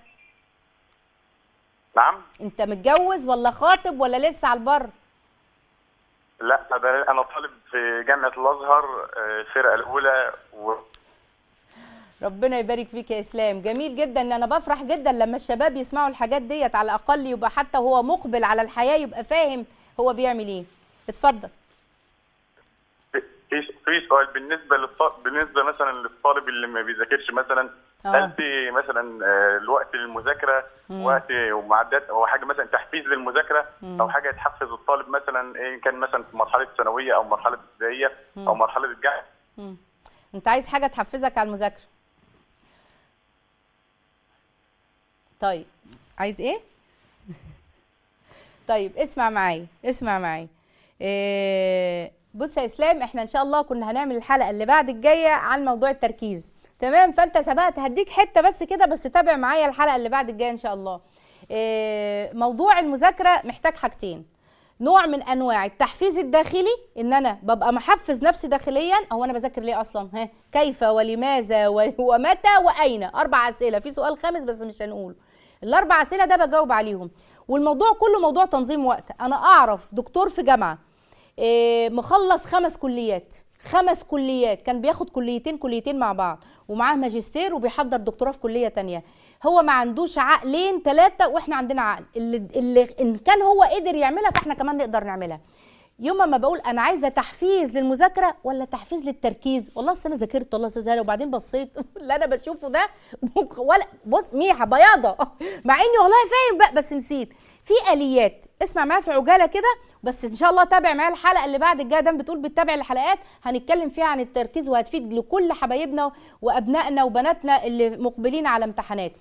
نعم انت متجوز ولا خاطب ولا لسه على البر لا ده انا طالب في جامعه الازهر آه، الفرقه الاولى و... ربنا يبارك فيك يا اسلام جميل جدا ان انا بفرح جدا لما الشباب يسمعوا الحاجات ديت على الاقل يبقى حتى هو مقبل على الحياه يبقى فاهم هو بيعمل ايه اتفضل في في سؤال بالنسبه للط... بالنسبه مثلا للطالب اللي ما بيذاكرش مثلا آه. هل في مثلا آه، الوقت للمذاكره وقت ومعدات او حاجه مثلا تحفيز للمذاكره او حاجه تحفز الطالب مثلا ان كان مثلا في مرحله ثانويه او مرحله ابتدائيه او مرحله الجامعه انت عايز حاجه تحفزك على المذاكره طيب عايز ايه طيب اسمع معايا اسمع معايا إيه بص يا اسلام احنا ان شاء الله كنا هنعمل الحلقه اللي بعد الجايه عن موضوع التركيز تمام فانت سبقت هديك حته بس كده بس تابع معايا الحلقه اللي بعد الجايه ان شاء الله إيه موضوع المذاكره محتاج حاجتين نوع من انواع التحفيز الداخلي ان انا ببقى محفز نفسي داخليا هو انا بذاكر ليه اصلا ها كيف ولماذا و- ومتى واين اربع اسئله في سؤال خامس بس مش هنقوله الاربع اسئله ده بجاوب عليهم والموضوع كله موضوع تنظيم وقت انا اعرف دكتور في جامعه إيه، مخلص خمس كليات خمس كليات كان بياخد كليتين كليتين مع بعض ومعاه ماجستير وبيحضر دكتوراه في كليه تانية هو ما عندوش عقلين ثلاثه واحنا عندنا عقل اللي, اللي ان كان هو قدر يعملها فاحنا كمان نقدر نعملها يوم ما بقول انا عايزه تحفيز للمذاكره ولا تحفيز للتركيز والله أصل انا ذاكرت والله يا استاذ هلا وبعدين بصيت اللي انا بشوفه ده ممكن- ولا بص ميحه بياضه مع اني والله فاهم بقى بس نسيت في اليات اسمع معايا في عجاله كده بس ان شاء الله تابع معايا الحلقه اللي بعد الجايه دام بتقول بتتابع الحلقات هنتكلم فيها عن التركيز وهتفيد لكل حبايبنا وابنائنا وبناتنا اللي مقبلين على امتحانات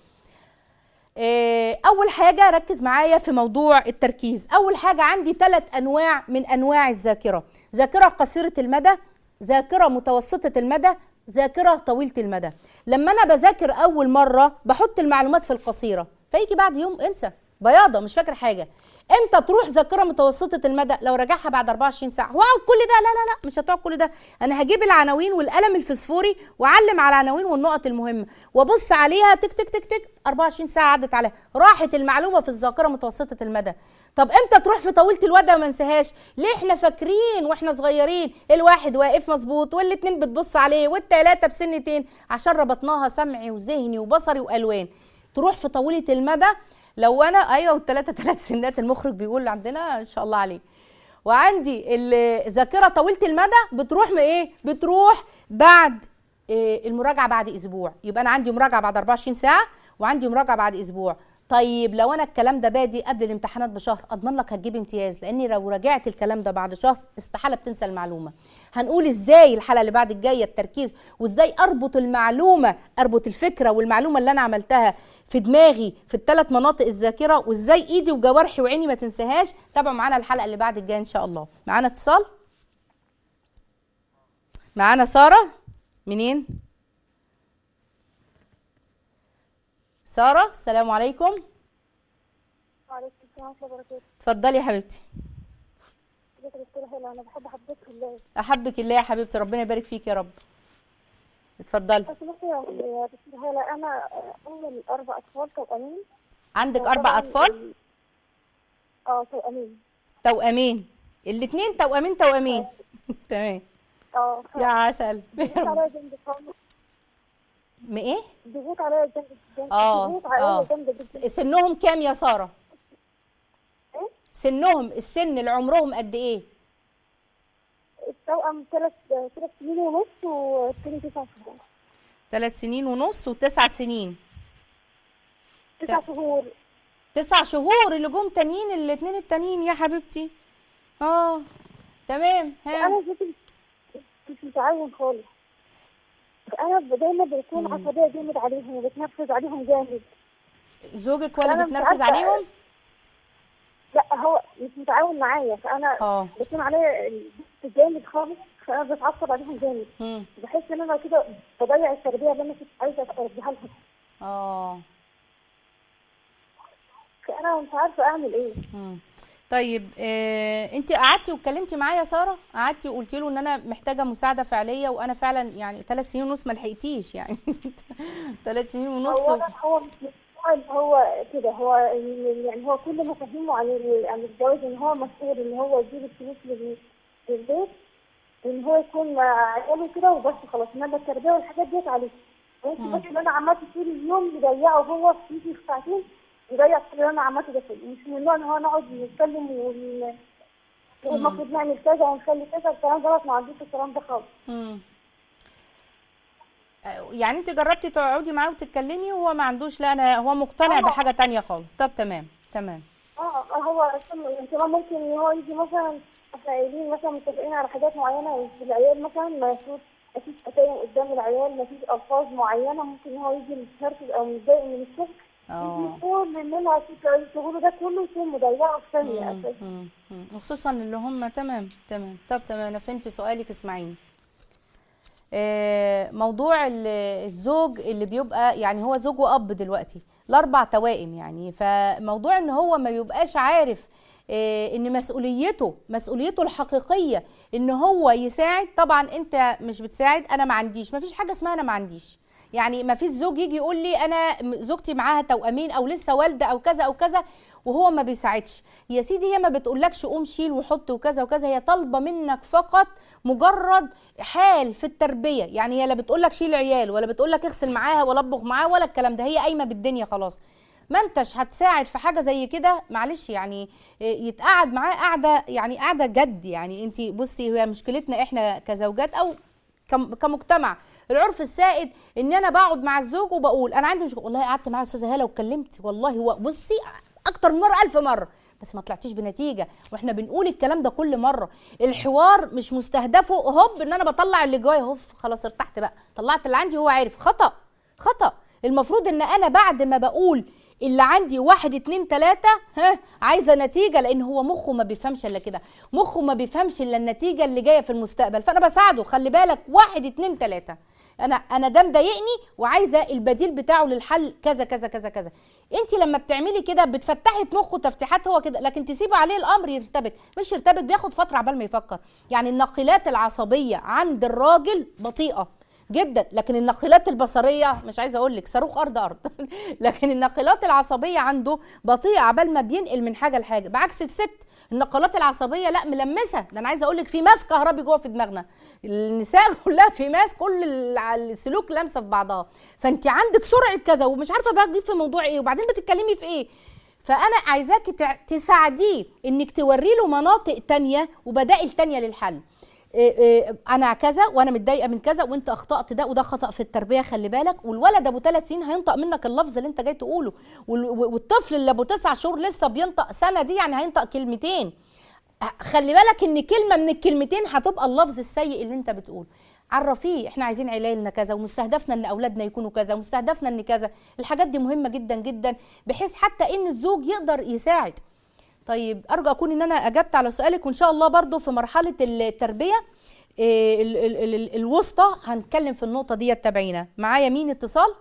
آه، اول حاجه ركز معايا في موضوع التركيز اول حاجه عندي ثلاث انواع من انواع الذاكره ذاكره قصيره المدى ذاكره متوسطه المدى ذاكره طويله المدى لما انا بذاكر اول مره بحط المعلومات في القصيره فيجي بعد يوم انسى بياضه مش فاكر حاجه امتى تروح ذاكره متوسطه المدى لو راجعها بعد 24 ساعه واقعد كل ده لا لا لا مش هتقعد كل ده انا هجيب العناوين والقلم الفسفوري واعلم على العناوين والنقط المهمه وابص عليها تك تك تك تك 24 ساعه عدت عليها راحت المعلومه في الذاكره متوسطه المدى طب امتى تروح في طويله الودى وما انساهاش ليه احنا فاكرين واحنا صغيرين الواحد واقف مظبوط والاتنين بتبص عليه والتلاته بسنتين عشان ربطناها سمعي وذهني وبصري والوان تروح في طويله المدى لو انا ايوه والثلاثه ثلاث سنات المخرج بيقول عندنا ان شاء الله عليه وعندي الذاكره طويله المدى بتروح م- ايه بتروح بعد إيه المراجعه بعد اسبوع يبقى انا عندي مراجعه بعد 24 ساعه وعندي مراجعه بعد اسبوع طيب لو انا الكلام ده بادي قبل الامتحانات بشهر اضمن لك هتجيب امتياز لاني لو راجعت الكلام ده بعد شهر استحاله بتنسى المعلومه هنقول ازاي الحلقه اللي بعد الجايه التركيز وازاي اربط المعلومه اربط الفكره والمعلومه اللي انا عملتها في دماغي في الثلاث مناطق الذاكره وازاي ايدي وجوارحي وعيني ما تنساهاش تابعوا معانا الحلقه اللي بعد الجايه ان شاء الله معانا اتصال معانا ساره منين ساره السلام عليكم وعليكم السلام ورحمة الله وبركاته اتفضلي يا حبيبتي ازيك يا دكتورة هلا أنا بحب حضرتك في الله احبك الله يا حبيبتي ربنا يبارك فيك يا رب اتفضلي بس بصي يا يا دكتورة هلا أنا أول أربع أطفال توأمين عندك اربع وطبعاً اطفال ال- اه توأمين توأمين الاثنين توأمين توأمين تمام اه يا عسل ضغوط عليا جامد خالص م ايه ضغوط عليا جامد جامد اه ضغوط اه عليا جامد جدا س- سنهم كام يا ساره إيه؟ سنهم السن اللي عمرهم قد ايه التوأم ثلاث ثلاث سنين ونص والتاني تسع شهور ثلاث سنين ونص وتسع سنين تسع ت- شهور تسع شهور اللي جم تانيين الاثنين التانيين يا حبيبتي اه تمام ها أنا زوجي مش متعاون خالص أنا دايما بكون عصبية جامد عليهم وبتنرفز عليهم جامد زوجك ولا أنا مش بتنرفز عارفة- عليهم لا هو مش متعاون معايا فانا اه بيكون عليا الضغط جامد خالص فانا بتعصب عليهم جامد مم. بحس ان انا كده بضيع التربيه اللي انا كنت عايزه اديها لهم اه فانا مش عارفه اعمل ايه مم. طيب آه، انت قعدتي واتكلمتي معايا يا ساره قعدتي وقلتي له ان انا محتاجه مساعده فعليه وانا فعلا يعني ثلاث سنين ونص ما لحقتيش يعني ثلاث سنين ونص هو و... أنا هو مش مستوعب هو كده هو يعني هو كل ما فهمه عن ال- عن الجواز ان هو مسؤول ان هو يجيب الفلوس لل- للبيت ان هو يكون مع عياله كده وبس خلاص انما التربيه والحاجات ديت عليه ممكن بس ان انا عملت طول اليوم يضيعه هو في في ساعتين يضيع كل اللي انا عملته ده كله مش من النوع ان هو نقعد نتكلم ون والمفروض نعمل كذا ونخلي كذا الكلام ده ما عندوش الكلام ده خالص مم. آه، يعني انت جربتي تقعدي معاه وتتكلمي وهو ما عندوش لا انا هو مقتنع آه. بحاجه تانية خالص طب تمام تمام اه آه، هو كان- كمان ممكن ان هو يجي مثلا احنا قايلين مثلا متفقين على حاجات معينه في العيال مثلا ما فيش مفيش شتايم قدام العيال مفيش الفاظ معينه ممكن ان هو يجي متنرفز او متضايق من الشغل اه يجي كل اللي انا في شغله ده كله يكون مضيعه في ثانيه مم، اساسا مم، مم. وخصوصا اللي هم تمام تمام طب تمام انا فهمت سؤالك اسمعيني آه، موضوع ال- الزوج اللي بيبقى يعني هو زوج واب دلوقتي الاربع توائم يعني فموضوع ان هو ما بيبقاش عارف آه، ان مسؤوليته مسؤوليته الحقيقيه ان هو يساعد طبعا انت مش بتساعد انا ما عنديش ما فيش حاجه اسمها انا ما عنديش يعني ما فيش زوج يجي يقول لي انا م- زوجتي معاها توامين او لسه والده او كذا او كذا وهو ما بيساعدش يا سيدي هي ما بتقولكش قوم شيل وحط وكذا وكذا هي طالبه منك فقط مجرد حال في التربيه يعني هي لا بتقولك شيل عيال ولا بتقولك اغسل معاها ولا اطبخ معاها ولا الكلام ده هي قايمه بالدنيا خلاص ما انتش هتساعد في حاجه زي كده معلش يعني إيه، يتقعد معاه قعده يعني قعده جد يعني انت بصي هي مشكلتنا احنا كزوجات او كم- كمجتمع العرف السائد ان انا بقعد مع الزوج وبقول انا عندي مشكله والله قعدت مع استاذه هاله واتكلمت والله هو بصي اكتر من مره الف مره بس ما طلعتيش بنتيجه واحنا بنقول الكلام ده كل مره الحوار مش مستهدفه هوب ان انا بطلع اللي جوايا هوف خلاص ارتحت بقى طلعت اللي عندي هو عارف خطا خطا المفروض ان انا بعد ما بقول اللي عندي واحد اتنين تلاتة ها عايزة نتيجة لان هو مخه ما بيفهمش الا كده مخه ما بيفهمش الا النتيجة اللي جاية في المستقبل فانا بساعده خلي بالك واحد اتنين تلاتة انا انا ده مضايقني وعايزه البديل بتاعه للحل كذا كذا كذا كذا انت لما بتعملي كده بتفتحي في مخه تفتيحات هو كده لكن تسيبي عليه الامر يرتبك مش يرتبك بياخد فتره عبال ما يفكر يعني النقلات العصبيه عند الراجل بطيئه جدا لكن النقلات البصريه مش عايزه اقول لك صاروخ ارض ارض لكن النقلات العصبيه عنده بطيئه عبال ما بينقل من حاجه لحاجه بعكس الست النقلات العصبيه لا ملمسه ده انا عايزه اقول لك في ماس كهربي جوه في دماغنا النساء كلها في ماس كل الع- السلوك لامسه في بعضها فانت عندك سرعه كذا ومش عارفه بقى تجيب في موضوع ايه وبعدين بتتكلمي في ايه فانا عايزاكي تع- تساعديه انك توري له مناطق تانية وبدائل تانية للحل إيه إيه انا كذا وانا متضايقه من كذا وانت اخطات ده وده خطا في التربيه خلي بالك والولد ابو ثلاث سنين هينطق منك اللفظ اللي انت جاي تقوله وال- والطفل اللي ابو تسع شهور لسه بينطق سنه دي يعني هينطق كلمتين خلي بالك ان كلمه من الكلمتين هتبقى اللفظ السيء اللي انت بتقوله عرفيه احنا عايزين عيالنا كذا ومستهدفنا ان اولادنا يكونوا كذا ومستهدفنا ان كذا الحاجات دي مهمه جدا جدا بحيث حتى ان الزوج يقدر يساعد طيب ارجو اكون ان انا اجبت على سؤالك وان شاء الله برضو في مرحله التربيه إيه، ال- ال- ال- ال- الوسطى هنتكلم في النقطه دي تابعينا معايا مين اتصال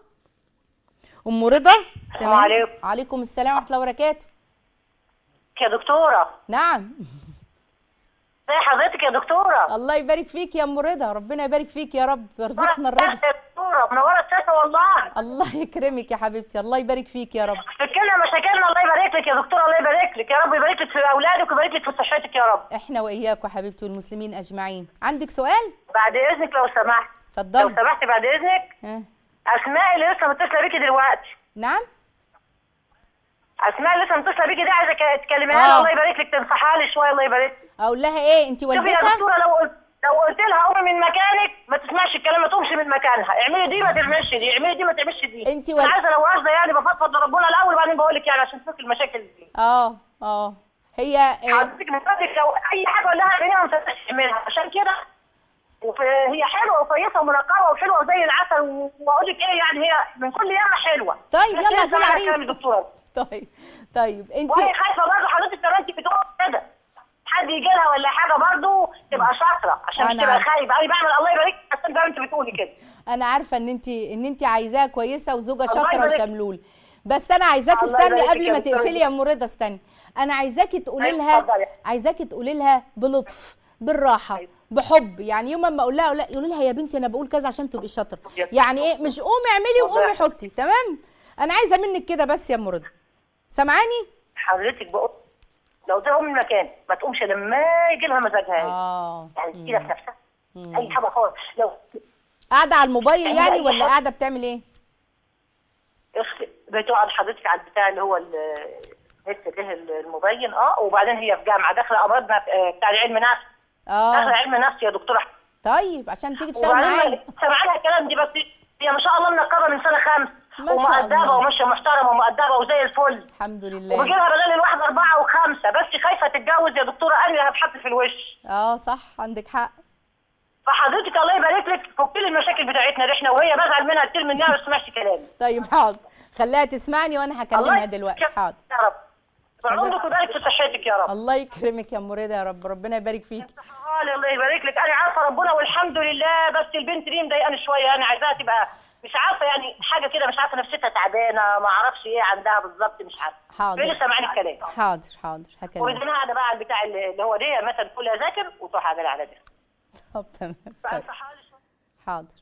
ام رضا تمام. عليكم. عليكم السلام ورحمه الله وبركاته يا دكتورة نعم ازي حضرتك يا دكتورة الله يبارك فيك يا ام رضا ربنا يبارك فيك يا رب يرزقنا الرضا يا دكتورة منورة الشاشة والله الله يكرمك يا حبيبتي الله يبارك فيك يا رب فكرنا مشاكلنا الله يبارك لك يا دكتورة الله يبارك لك يا رب يبارك لك في أولادك ويبارك لك في صحتك يا رب احنا واياكم يا حبيبتي والمسلمين اجمعين عندك سؤال بعد إذنك لو سمحت لو اتفضلي سمحت بعد إذنك ها. أسماء اللي لسه متصلة بيكي دلوقتي نعم أسماء اللي لسه متصلة بيكي دي عايزة ك- تكلميها آه. لها الله يبارك لك تنصحها لي شوية الله يبارك لك اقول لها ايه انت شوفي يا والدتها دكتورة لو قلت لو قلت لها قومي من مكانك ما تسمعش الكلام ما تقومش من مكانها اعملي دي ما تعملش دي اعملي دي ما تعملش دي انت انا وال- عايزه لو قاصده يعني بفضفض لربنا الاول وبعدين بقول لك يعني عشان تفك المشاكل دي اه اه هي آه، حضرتك من فضلك لو اي حاجه اقول لها اعمليها ما تقدرش تعملها عشان كده وف- هي حلوه وكويسه ومنقبه وحلوه وزي العسل و- واقول لك ايه يعني هي من كل يوم حلوه طيب بس يلا هي زي زعلانة العريس. كلام الدكتوره طيب طيب انت وهي خايفه برضه حضرتك لما انت بتقول كده حد يجي لها ولا حاجه برضه تبقى شاطره عشان مش أنا تبقى عارفة. خايفه انا بعمل الله يبارك لك عشان زي ما انت بتقولي كده انا عارفه ان انت ان انت عايزاها كويسه وزوجه الله شاطره يبارك. وشملول بس انا عايزاكي الله استني يبارك قبل فيك ما يا دكتورة. تقفلي يا ام رضا استني انا عايزاكي تقولي أيوة، لها اتفضلي. عايزاكي تقولي لها بلطف بالراحه أيوة. بحب يعني يوم ما اقول لها لا يقولي لها يا بنتي انا بقول كذا عشان تبقي شاطره يعني ايه مش قومي اعملي وقومي اتفضلي. حطي تمام انا عايزه منك كده بس يا ام رضا سامعاني حضرتك بقول لو تقوم من مكان ما تقومش لما يجي لها مزاجها اه يعني كده في نفسها اي حاجه خالص لو قاعده على الموبايل اعملي يعني أي ولا حاجة. قاعده بتعمل ايه اخت بتقعد حضرتك على البتاع اللي هو ال- النت ده المبين اه وبعدين هي في جامعه داخله امراض نف- آه، بتاع علم نفس داخله اه علم نفس يا دكتوره طيب عشان تيجي تشتغل وبعدين معايا سامعاها الكلام دي بس هي ما شاء الله منقبه من سنه خمس ما شاء الله. ومؤدبه وماشيه محترمه ومؤدبه وزي الفل الحمد وبيجي لله لها بدل الواحد اربعه وخمسه بس خايفه تتجوز يا دكتوره انا هتحط في الوش اه صح عندك حق فحضرتك الله يبارك لك فك لي المشاكل بتاعتنا دي احنا وهي بزعل منها كتير منها ما تسمعش كلامي طيب حاضر خليها تسمعني وانا هكلمها الله دلوقتي يكرمك حاضر يا رب وعمرك ويبارك في صحتك يا رب الله يكرمك يا ام رضا يا رب ربنا يبارك فيك حالي الله يبارك لك انا عارفه ربنا والحمد لله بس البنت دي مضايقاني شويه انا عايزاها تبقى مش عارفه يعني حاجه كده مش عارفه نفسيتها تعبانه ما اعرفش ايه عندها بالظبط مش عارفه حاضر. ليه سامعاني الكلام حاضر حاضر هكلمك وإذا قاعده بقى على البتاع اللي اللي هو دي مثلا تقول لي اذاكر وتروح اعمل على ده طب تمام طيب فانصحها لي شوية. حاضر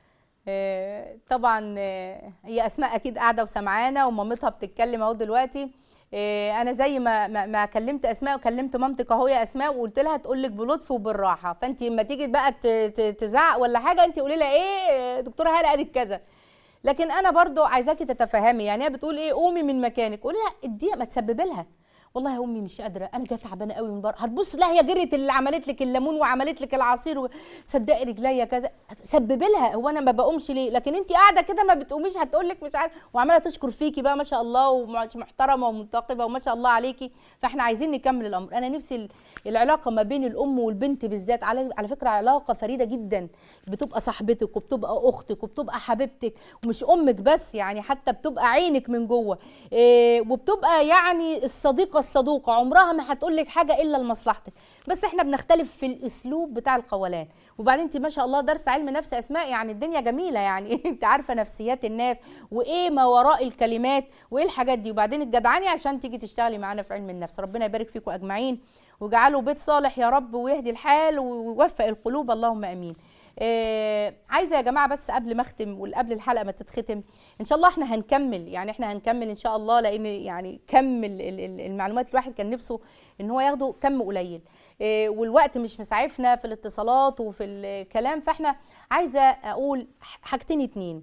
آه، طبعا آه، هي اسماء اكيد قاعده وسمعانا ومامتها بتتكلم اهو دلوقتي آه، انا زي ما ما ما كلمت اسماء وكلمت مامتك اهو يا اسماء وقلت لها تقول لك بلطف وبالراحه فانت لما تيجي بقى ت- ت- تزعق ولا حاجه انت قولي لها ايه آه، دكتوره هاله قالت كذا لكن انا برضو عايزاكي تتفهمي يعني هي بتقول ايه قومي من مكانك قولي لها اديها ما تسببي لها والله يا امي مش قادره انا جايه تعبانه قوي من بره هتبص لا هي جريت اللي عملت لك الليمون وعملت لك العصير و- صدقي رجليا كذا سببي لها هو انا ما بقومش ليه لكن انت قاعده كده ما بتقوميش هتقول لك مش عارف وعماله تشكر فيكي بقى ما شاء الله ومحترمه ومنتقبه وما شاء الله عليكي فاحنا عايزين نكمل الامر انا نفسي ال- العلاقه ما بين الام والبنت بالذات على على فكره علاقه فريده جدا بتبقى صاحبتك وبتبقى اختك وبتبقى حبيبتك ومش امك بس يعني حتى بتبقى عينك من جوه إيه وبتبقى يعني الصديقه الصدوقه عمرها ما هتقول لك حاجه الا لمصلحتك بس احنا بنختلف في الاسلوب بتاع القولان وبعدين انت ما شاء الله درس علم نفس اسماء يعني الدنيا جميله يعني انت عارفه نفسيات الناس وايه ما وراء الكلمات وايه الحاجات دي وبعدين الجدعاني عشان تيجي تشتغلي معانا في علم النفس ربنا يبارك فيكم اجمعين واجعلوا بيت صالح يا رب ويهدي الحال ويوفق القلوب اللهم امين آه عايزه يا جماعه بس قبل ما اختم وقبل الحلقه ما تتختم ان شاء الله احنا هنكمل يعني احنا هنكمل ان شاء الله لان يعني كم ال- ال- ال- المعلومات الواحد كان نفسه ان هو ياخده كم قليل آه والوقت مش مسعفنا في الاتصالات وفي الكلام فاحنا عايزه اقول ح- حاجتين اتنين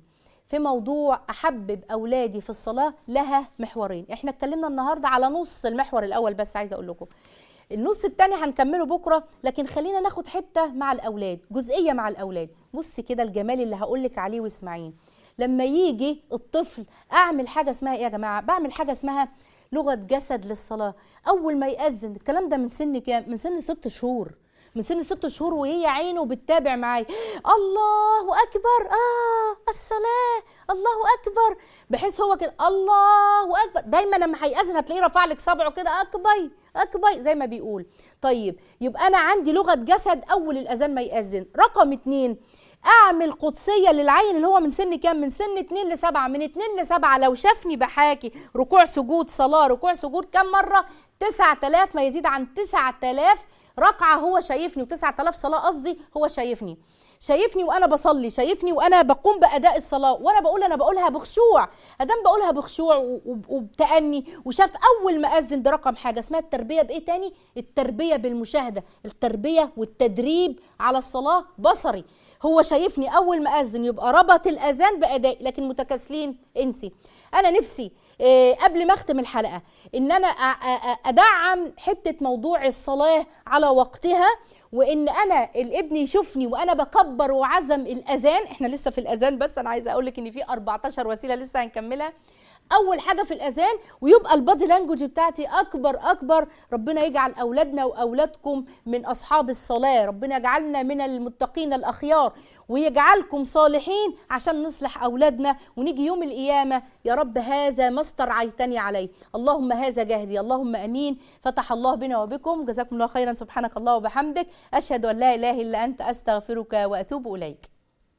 في موضوع احبب اولادي في الصلاه لها محورين احنا اتكلمنا النهارده على نص المحور الاول بس عايزه اقول لكم النص التاني هنكمله بكره لكن خلينا ناخد حته مع الاولاد جزئيه مع الاولاد بصي كده الجمال اللي هقولك عليه واسمعيه لما يجي الطفل اعمل حاجه اسمها ايه يا جماعه بعمل حاجه اسمها لغه جسد للصلاه اول ما ياذن الكلام ده من سن كام من سن ست شهور من سن ست شهور وهي عينه بتتابع معايا الله اكبر اه الصلاه الله اكبر بحيث هو كده الله اكبر دايما لما هيأذن هتلاقيه رفع لك صبعه كده اكبي اكبي زي ما بيقول طيب يبقى انا عندي لغه جسد اول الاذان ما يأذن رقم اتنين اعمل قدسيه للعين اللي هو من سن كام من سن 2 ل 7 من 2 ل 7 لو شافني بحاكي ركوع سجود صلاه ركوع سجود كم مره 9000 ما يزيد عن 9000 ركعه هو شايفني و9000 صلاه قصدي هو شايفني شايفني وانا بصلي شايفني وانا بقوم باداء الصلاه وانا بقول انا بقولها بخشوع ادام بقولها بخشوع و- و- وبتأني وشاف اول ما اذن ده رقم حاجه اسمها التربيه بايه تاني التربيه بالمشاهده التربيه والتدريب على الصلاه بصري هو شايفني اول ما اذن يبقى ربط الاذان باداء لكن متكاسلين انسي انا نفسي إيه، قبل ما اختم الحلقه ان انا أ- أ- أ- ادعم حته موضوع الصلاه على وقتها وان انا الابن يشوفني وانا بكبر وعزم الاذان احنا لسه في الاذان بس انا عايزه اقول لك ان في 14 وسيله لسه هنكملها اول حاجه في الاذان ويبقى البادي لانجوج بتاعتي اكبر اكبر ربنا يجعل اولادنا واولادكم من اصحاب الصلاه ربنا يجعلنا من المتقين الاخيار ويجعلكم صالحين عشان نصلح اولادنا ونيجي يوم القيامه يا رب هذا ما استرعيتني عليه اللهم هذا جهدي اللهم امين فتح الله بنا وبكم جزاكم الله خيرا سبحانك الله وبحمدك اشهد ان لا اله الا انت استغفرك واتوب اليك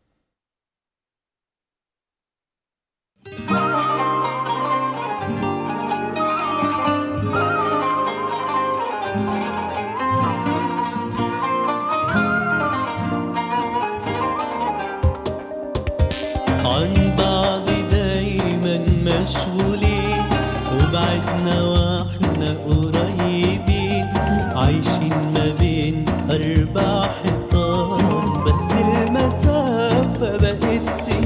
عن بعض دايما مشغولين وبعدنا واحنا قريبين عايشين ما بين أربع حيطان بس المسافة بقت سنين